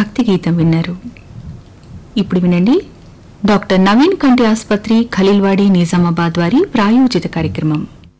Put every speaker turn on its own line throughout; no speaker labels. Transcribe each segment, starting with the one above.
భక్తి గీతం విన్నారు ఇప్పుడు వినండి డాక్టర్ నవీన్ కంటి ఆసుపత్రి ఖలీల్వాడి నిజామాబాద్ వారి ప్రాయోజిత కార్యక్రమం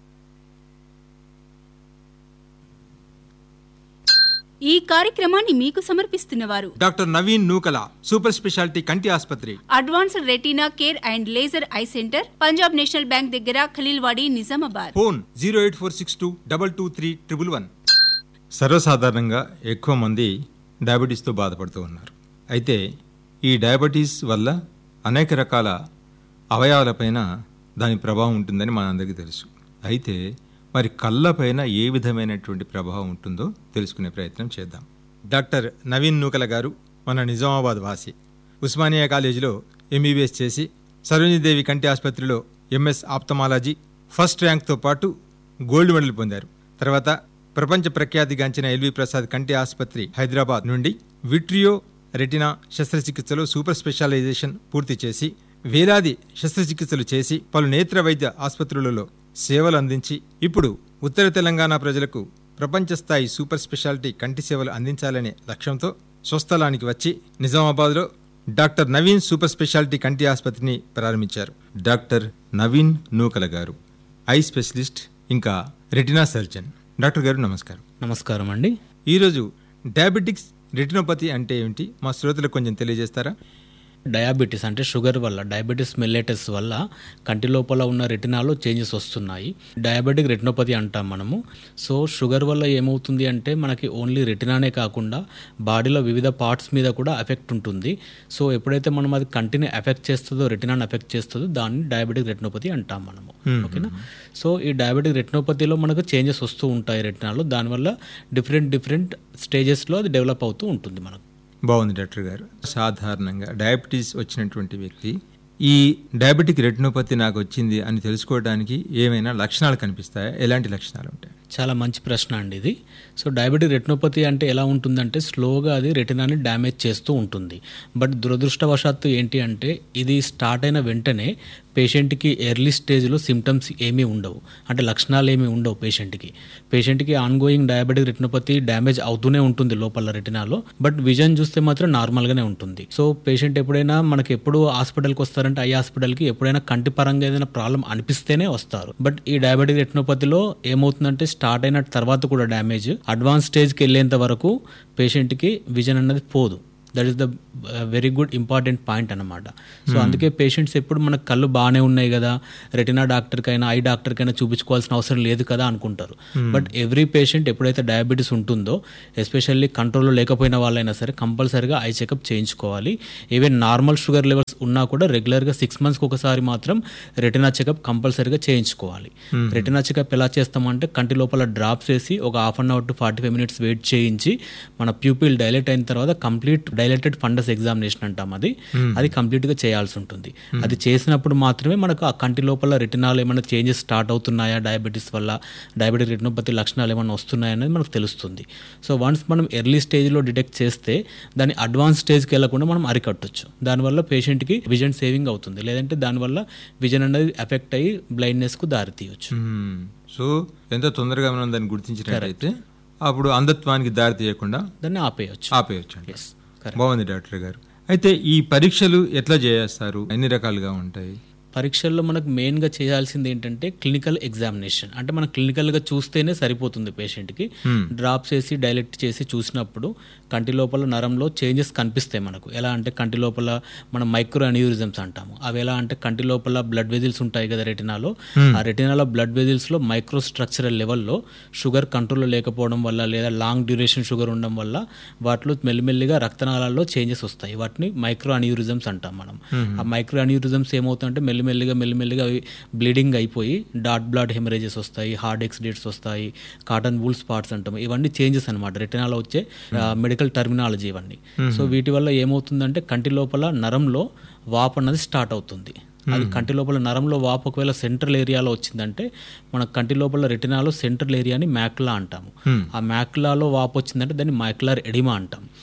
ఈ కార్యక్రమాన్ని మీకు సమర్పిస్తున్నవారు
doctor Naveen Nukala super speciality కంటి ఆసుపత్రి
advanced retina care and laser eye centre Punjab National Bank దగ్గర Khaleelwadi Nizamabad
phone zero eight four six two double two three triple one సర్వసాధారణంగా ఎక్కువ మంది డయాబెటీస్తో బాధపడుతూ ఉన్నారు అయితే ఈ డయాబెటీస్ వల్ల అనేక రకాల అవయవాలపైన దాని ప్రభావం ఉంటుందని మనందరికీ తెలుసు అయితే మరి కళ్ళపైన ఏ విధమైనటువంటి ప్రభావం ఉంటుందో తెలుసుకునే ప్రయత్నం చేద్దాం డాక్టర్ నవీన్ నూకల గారు మన నిజామాబాద్ వాసి ఉస్మానియా కాలేజీలో ఎంబీబీఎస్ చేసి సరోజిదేవి కంటి ఆసుపత్రిలో ఎంఎస్ ఆప్తమాలజీ ఫస్ట్ ర్యాంక్తో పాటు గోల్డ్ మెడల్ పొందారు తర్వాత ప్రపంచ ప్రఖ్యాతిగాంచిన ఎల్వి ప్రసాద్ కంటి ఆసుపత్రి హైదరాబాద్ నుండి విట్రియో రెటినా శస్త్రచికిత్సలో సూపర్ స్పెషలైజేషన్ పూర్తి చేసి వేలాది శస్త్రచికిత్సలు చేసి పలు నేత్ర వైద్య ఆసుపత్రులలో సేవలు అందించి ఇప్పుడు ఉత్తర తెలంగాణ ప్రజలకు ప్రపంచ స్థాయి సూపర్ స్పెషాలిటీ కంటి సేవలు అందించాలనే లక్ష్యంతో స్వస్థలానికి వచ్చి నిజామాబాద్లో డాక్టర్ నవీన్ సూపర్ స్పెషాలిటీ కంటి ఆసుపత్రిని ప్రారంభించారు డాక్టర్ నవీన్ నూకల గారు ఐ స్పెషలిస్ట్ ఇంకా రెటినా సర్జన్ డాక్టర్ గారు నమస్కారం
నమస్కారం అండి
ఈరోజు డయాబెటిక్స్ రెటినోపతి అంటే ఏమిటి మా శ్రోతలకు కొంచెం తెలియజేస్తారా
డయాబెటీస్ అంటే షుగర్ వల్ల డయాబెటీస్ మెల్లైటిస్ వల్ల కంటి లోపల ఉన్న రెటినాలో చేంజెస్ వస్తున్నాయి డయాబెటిక్ రెటినోపతి అంటాం మనము సో షుగర్ వల్ల ఏమవుతుంది అంటే మనకి ఓన్లీ రెటినానే కాకుండా బాడీలో వివిధ పార్ట్స్ మీద కూడా ఎఫెక్ట్ ఉంటుంది సో ఎప్పుడైతే మనం అది కంటిని ఎఫెక్ట్ చేస్తుందో రెటినాని ఎఫెక్ట్ చేస్తుందో దాన్ని డయాబెటిక్ రెటినోపతి అంటాం మనము ఓకేనా సో ఈ డయాబెటిక్ రెటినోపతిలో మనకు చేంజెస్ వస్తూ ఉంటాయి రెటినాలో దానివల్ల డిఫరెంట్ డిఫరెంట్ స్టేజెస్లో అది డెవలప్ అవుతూ ఉంటుంది మనకు
బాగుంది డాక్టర్ గారు సాధారణంగా డయాబెటీస్ వచ్చినటువంటి వ్యక్తి ఈ డయాబెటిక్ రెటినోపతి నాకు వచ్చింది అని తెలుసుకోవడానికి ఏమైనా లక్షణాలు కనిపిస్తాయా ఎలాంటి లక్షణాలు ఉంటాయి
చాలా మంచి ప్రశ్న అండి ఇది సో డయాబెటిక్ రెటినోపతి అంటే ఎలా ఉంటుందంటే స్లోగా అది రెటినాని డ్యామేజ్ చేస్తూ ఉంటుంది బట్ దురదృష్టవశాత్తు ఏంటి అంటే ఇది స్టార్ట్ అయిన వెంటనే పేషెంట్కి ఎర్లీ స్టేజ్లో సిమ్టమ్స్ ఏమీ ఉండవు అంటే లక్షణాలు ఏమీ ఉండవు పేషెంట్కి పేషెంట్కి ఆన్గోయింగ్ డయాబెటిక్ రెటినోపతి డ్యామేజ్ అవుతూనే ఉంటుంది లోపల రెటినాలో బట్ విజన్ చూస్తే మాత్రం నార్మల్గానే ఉంటుంది సో పేషెంట్ ఎప్పుడైనా మనకి ఎప్పుడు హాస్పిటల్కి వస్తారంటే ఐ హాస్పిటల్కి ఎప్పుడైనా కంటి పరంగా ఏదైనా ప్రాబ్లం అనిపిస్తేనే వస్తారు బట్ ఈ డయాబెటిక్ రెటినోపతిలో ఏమవుతుందంటే స్టార్ట్ అయిన తర్వాత కూడా డ్యామేజ్ అడ్వాన్స్ స్టేజ్కి వెళ్ళేంత వరకు పేషెంట్కి విజన్ అన్నది పోదు that is the very good important point అనమాట సో అందుకే పేషెంట్స్ ఎప్పుడు మనకు కళ్ళు బాగానే ఉన్నాయి కదా రెటినా డాక్టర్కైనా ఐ డాక్టర్కైనా చూపించుకోవాల్సిన అవసరం లేదు కదా అనుకుంటారు బట్ ఎవ్రీ పేషెంట్ ఎప్పుడైతే డయాబెటీస్ ఉంటుందో ఎస్పెషల్లీ కంట్రోల్లో లేకపోయిన వాళ్ళైనా సరే కంపల్సరీగా ఐ చెకప్ చేయించుకోవాలి ఈవెన్ నార్మల్ షుగర్ లెవెల్స్ ఉన్నా కూడా రెగ్యులర్గా సిక్స్ మంత్స్కి ఒకసారి మాత్రం రెటినా చెకప్ కంపల్సరీగా చేయించుకోవాలి రెటినా చెకప్ ఎలా చేస్తామంటే కంటి లోపల డ్రాప్స్ వేసి ఒక half an hour to forty five minutes wait చేయించి మన ప్యూపిల్ డైలెట్ అయిన తర్వాత కంప్లీట్ డైలెటెడ్ ఫండస్ ఎగ్జామినేషన్ అంటాం అది అది కంప్లీట్గా చేయాల్సి ఉంటుంది అది చేసినప్పుడు మాత్రమే మనకు ఆ కంటి లోపల రెటినాలు ఏమైనా చేంజెస్ స్టార్ట్ అవుతున్నాయా డయాబెటీస్ వల్ల డయాబెటిక్ రెటినోపతి లక్షణాలు ఏమైనా వస్తున్నాయా అనేది మనకు తెలుస్తుంది సో వన్స్ మనం ఎర్లీ స్టేజ్లో డిటెక్ట్ చేస్తే దాని అడ్వాన్స్ స్టేజ్కి వెళ్లకుండా మనం అరికట్టొచ్చు దానివల్ల పేషెంట్కి విజన్ సేవింగ్ అవుతుంది లేదంటే దానివల్ల విజన్ అనేది ఎఫెక్ట్ అయ్యి బ్లైండ్నెస్కు దారి తీయొచ్చు
మ్మ్. సో ఎంత తొందరగా మనం దాన్ని గుర్తించినట్లయితే అప్పుడు అంధత్వానికి దారి తీయకుండా
దాన్ని ఆపేయచ్చు
ఆపేయచ్చు అండి.
Yes, correct.
బాగుంది డాక్టర్ గారు అయితే ఈ పరీక్షలు ఎట్లా చేస్తారు ఎన్ని రకాలుగా ఉంటాయి
పరీక్షల్లో మనకు మెయిన్గా చేయాల్సింది ఏంటంటే క్లినికల్ ఎగ్జామినేషన్ అంటే మనం క్లినికల్గా చూస్తేనే సరిపోతుంది పేషెంట్కి డ్రాప్స్ వేసి డైలెక్ట్ చేసి చూసినప్పుడు కంటి లోపల నరంలో చేంజెస్ కనిపిస్తాయి మనకు ఎలా అంటే కంటి లోపల మనం మైక్రో అన్యూరిజమ్స్ అంటాము అవి ఎలా అంటే కంటి లోపల బ్లడ్ వెజిల్స్ ఉంటాయి కదా రెటినాలో ఆ రెటినాలో బ్లడ్ వెజిల్స్లో మైక్రో స్ట్రక్చరల్ లెవెల్లో షుగర్ కంట్రోల్లో లేకపోవడం వల్ల లేదా లాంగ్ డ్యూరేషన్ షుగర్ ఉండడం వల్ల వాటిలో మెల్లిమెల్లిగా రక్తనాళాల్లో చేంజెస్ వస్తాయి వాటిని మైక్రో అన్యూరిజమ్స్ అంటాం మనం ఆ మైక్రో అన్యూరిజమ్స్ ఏమవుతాయంటే మెల్లిమెల్లిగా మెల్లిమెల్లిగా అవి బ్లీడింగ్ అయిపోయి డాట్ బ్లడ్ హెమరేజెస్ వస్తాయి హార్డ్ ఎక్సిడేట్స్ వస్తాయి కాటన్ వూల్ స్పాట్స్ అంటాం ఇవన్నీ చేంజెస్ అనమాట రెటినాలో వచ్చే మెడికల్ టర్మినాలజీ ఇవన్నీ సో వీటి వల్ల ఏమవుతుందంటే కంటి లోపల నరంలో వాపు అన్నది స్టార్ట్ అవుతుంది అది కంటి లోపల నరంలో వాపు ఒకవేళ సెంట్రల్ ఏరియాలో వచ్చిందంటే మన కంటి లోపల రెటినాలో సెంట్రల్ ఏరియాని మ్యాక్లా అంటాము ఆ మ్యాక్లాలో వాపు వచ్చిందంటే దాన్ని మైక్యులర్ ఎడిమా అంటాం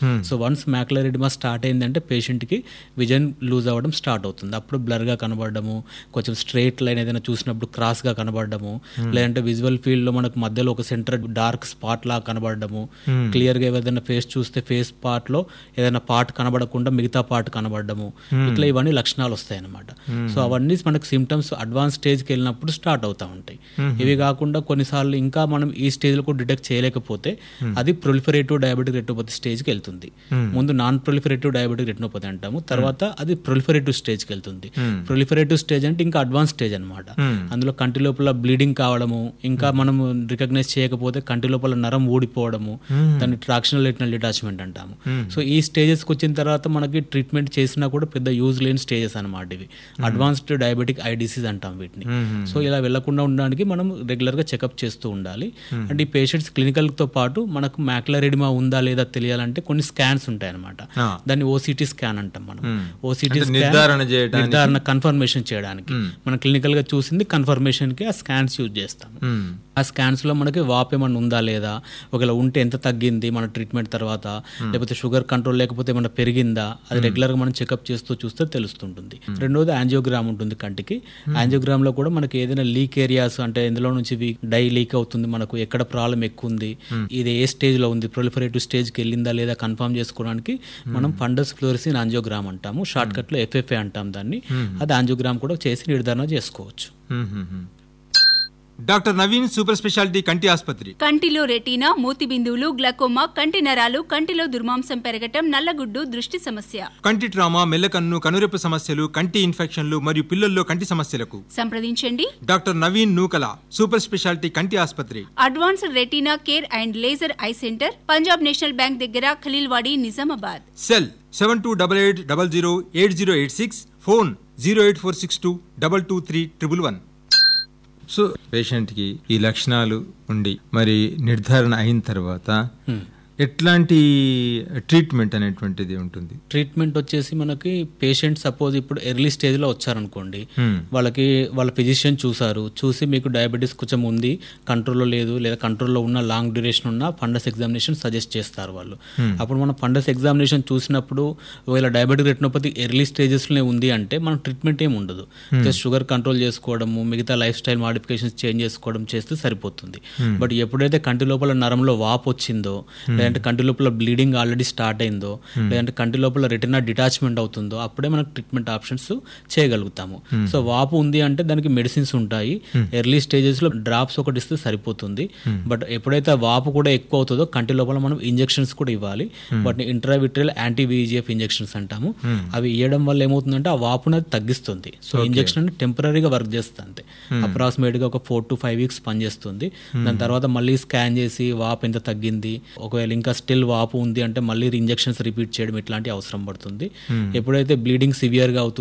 so once macular oedema start అయిందంటే పేషెంట్కి విజన్ లూజ్ అవ్వడం స్టార్ట్ అవుతుంది అప్పుడు బ్లర్గా కనబడము కొంచెం స్ట్రైట్ లైన్ ఏదైనా చూసినప్పుడు క్రాస్గా కనబడము లేదంటే విజువల్ ఫీల్డ్లో మనకు మధ్యలో ఒక సెంటర్ డార్క్ స్పాట్ లాగా కనబడము క్లియర్గా ఏదైనా ఫేస్ చూస్తే ఫేస్ పార్ట్లో ఏదైనా పార్ట్ కనబడకుండా మిగతా పార్ట్ కనబడము ఇట్లా ఇవన్నీ లక్షణాలు వస్తాయి అన్నమాట సో అవన్నీ మనకు సిమ్టమ్స్ అడ్వాన్స్ స్టేజ్కి వెళ్ళినప్పుడు స్టార్ట్ అవుతూ ఉంటాయి ఇవి కాకుండా కొన్నిసార్లు ఇంకా మనం ఈ స్టేజ్లో కూడా డిటెక్ట్ చేయలేకపోతే అది ప్రొలిఫరేటివ్ డయాబెటిక్ రెటినోపతి స్టేజ్కి వెళ్తుంది ముందు నాన్ ప్రొలిఫరేటివ్ డయాబెటిక్ రెటినోపతి అంటాము తర్వాత అది ప్రొలిఫరేటివ్ స్టేజ్కి వెళ్తుంది ప్రొలిఫరేటివ్ స్టేజ్ అంటే ఇంకా అడ్వాన్స్ స్టేజ్ అనమాట అందులో కంటి లోపల బ్లీడింగ్ కావడము ఇంకా మనం రికగ్నైజ్ చేయకపోతే కంటి లోపల నరం ఊడిపోవడము దాన్ని ట్రాక్షనల్ రెటినల్ డిటాచ్మెంట్ అంటాము సో ఈ స్టేజెస్కి వచ్చిన తర్వాత మనకి ట్రీట్మెంట్ చేసినా కూడా పెద్ద యూజ్ లేని స్టేజెస్ అనమాట ఇవి అడ్వాన్స్డ్ డయాబెటిక్ ఐ డిసీజ్ అంటాం వీటిని సో ఇలా వెళ్లకుండా ఉండడానికి మనం రెగ్యులర్ గా చెకప్ చేస్తూ ఉండాలి అండ్ ఈ పేషెంట్స్ క్లినికల్ తో పాటు మనకు మ్యాక్యులర్ ఎడిమా ఉందా లేదా తెలియాలంటే కొన్ని స్కాన్స్ ఉంటాయి అనమాట
ఆ.
దాన్ని ఓసిటీ స్కాన్ అంటాం మనం ఓసిటీ
అంటే నిర్ధారణ చేయడానికి
నిర్ధారణ కన్ఫర్మేషన్ చేయడానికి మనం క్లినికల్ గా చూసింది కన్ఫర్మేషన్ కి ఆ స్కాన్స్ యూజ్ చేస్తాం
మ్మ్.
ఆ స్కాన్స్ లో మనకి వాప్ ఏమన్నా ఉందా లేదా ఒకవేళ ఉంటే ఎంత తగ్గింది మన ట్రీట్మెంట్ తర్వాత లేకపోతే షుగర్ కంట్రోల్ లేకపోతే ఏమన్నా పెరిగిందా అది రెగ్యులర్ గా మనం చెకప్ చేస్తూ చూస్తే తెలుస్తుంటుంది రెండోది యాంజియోగ్రామ్ ఉంటుంది కంటికి యాంజియోగ్రామ్ లో కూడా మనకి ఏదైనా లీక్ ఏరియాస్ అంటే ఇందులో నుంచి డై లీక్ అవుతుంది మనకు ఎక్కడ ప్రాబ్లం ఎక్కువ ఉంది ఇది ఏ స్టేజ్ లో ఉంది ప్రొలిఫరేటివ్ స్టేజ్ కి వెళ్ళిందా లేదా కన్ఫర్మ్ చేసుకోవడానికి మనం ఫండస్ ఫ్లోరిసిన్ యాంజియోగ్రామ్ అంటాము షార్ట్ కట్ లో ఎఫ్ఎఫ్ఏ అంటాం దాన్ని అది యాంజియోగ్రామ్ కూడా చేసి నిర్ధారణ చేసుకోవచ్చు
మ్మ్, మ్మ్, మ్మ్. డాక్టర్ నవీన్ సూపర్ స్పెషాలిటీ కంటి ఆసుపత్రి
కంటిలో రెటీనా మూతి బిందువులు గ్లకోమా కంటి నరాలు కంటిలో దుర్మాంసం పెరగటం నల్లగుడ్డు దృష్టి సమస్య
కంటి ట్రామా మెల్లకన్ను కనురెప్ప సమస్యలు కంటి ఇన్ఫెక్షన్లు మరియు పిల్లల్లో కంటి సమస్యలకు
సంప్రదించండి
doctor Naveen Nukala super speciality కంటి ఆసుపత్రి
advanced retina care and laser eye centre Punjab National Bank దగ్గర Khaleelwadi Nizamabad
cell seven two double eight double zero eight zero eight six phone zero eight four six two double two three triple one so పేషెంట్కి ఈ లక్షణాలు ఉండి మరి నిర్ధారణ అయిన తర్వాత ఎట్లాంటి ట్రీట్మెంట్ అనేటువంటిది ఉంటుంది
ట్రీట్మెంట్ వచ్చేసి మనకి పేషెంట్ సపోజ్ ఇప్పుడు ఎర్లీ స్టేజ్లో వచ్చారనుకోండి
Hmm.
వాళ్ళకి వాళ్ళ ఫిజిషియన్ చూసారు చూసి మీకు డయాబెటీస్ కొంచెం ఉంది కంట్రోల్లో లేదు లేదా కంట్రోల్లో ఉన్న లాంగ్ డ్యూరేషన్ ఉన్న ఫండస్ ఎగ్జామినేషన్ సజెస్ట్ చేస్తారు వాళ్ళు అప్పుడు మనం ఫండస్ ఎగ్జామినేషన్ చూసినప్పుడు ఒకవేళ డయాబెటిక్ రెటినోపతి ఎర్లీ స్టేజెస్లోనే ఉంది అంటే మనం ట్రీట్మెంట్ ఏమి ఉండదు జస్ట్ షుగర్ కంట్రోల్ చేసుకోవడము మిగతా లైఫ్ స్టైల్ మాడిఫికేషన్స్ చేంజ్ చేసుకోవడం చేస్తే సరిపోతుంది బట్ ఎప్పుడైతే కంటి లోపల నరంలో వాపు వచ్చిందో లేదంటే కంటి లోపల బ్లీడింగ్ ఆల్రెడీ స్టార్ట్ అయిందో లేదంటే కంటి లోపల రెటినా డిటాచ్మెంట్ అవుతుందో అప్పుడే మనకు ట్రీట్మెంట్ ఆప్షన్స్ చేయగలుగుతాము సో వాపు ఉంది అంటే దానికి మెడిసిన్స్ ఉంటాయి ఎర్లీ స్టేజెస్ లో డ్రాప్స్ ఒకటి ఇస్తే సరిపోతుంది బట్ ఎప్పుడైతే ఆ వాపు కూడా ఎక్కువ అవుతుందో కంటి లోపల మనం ఇంజెక్షన్స్ కూడా ఇవ్వాలి but intravitreal anti VEGF injections అంటాము అవి ఇవ్వడం వల్ల ఏమవుతుందంటే ఆ వాపును అది తగ్గిస్తుంది సో ఇంజెక్షన్ అంటే టెంపరీగా వర్క్ చేస్తుంది అంతే అప్రాక్సిమేట్ గా ఒక ఫోర్ టు ఫైవ్ వీక్స్ పనిచేస్తుంది దాని తర్వాత మళ్ళీ స్కాన్ చేసి వాపు ఎంత తగ్గింది ఒకవేళ ఇంకా స్టిల్ వాపు ఉంది అంటే మళ్ళీ ఇంజెక్షన్స్ రిపీట్ చేయడం ఇట్లాంటి అవసరం పడుతుంది ఎప్పుడైతే బ్లీడింగ్ సివియర్ గా అవుతుంది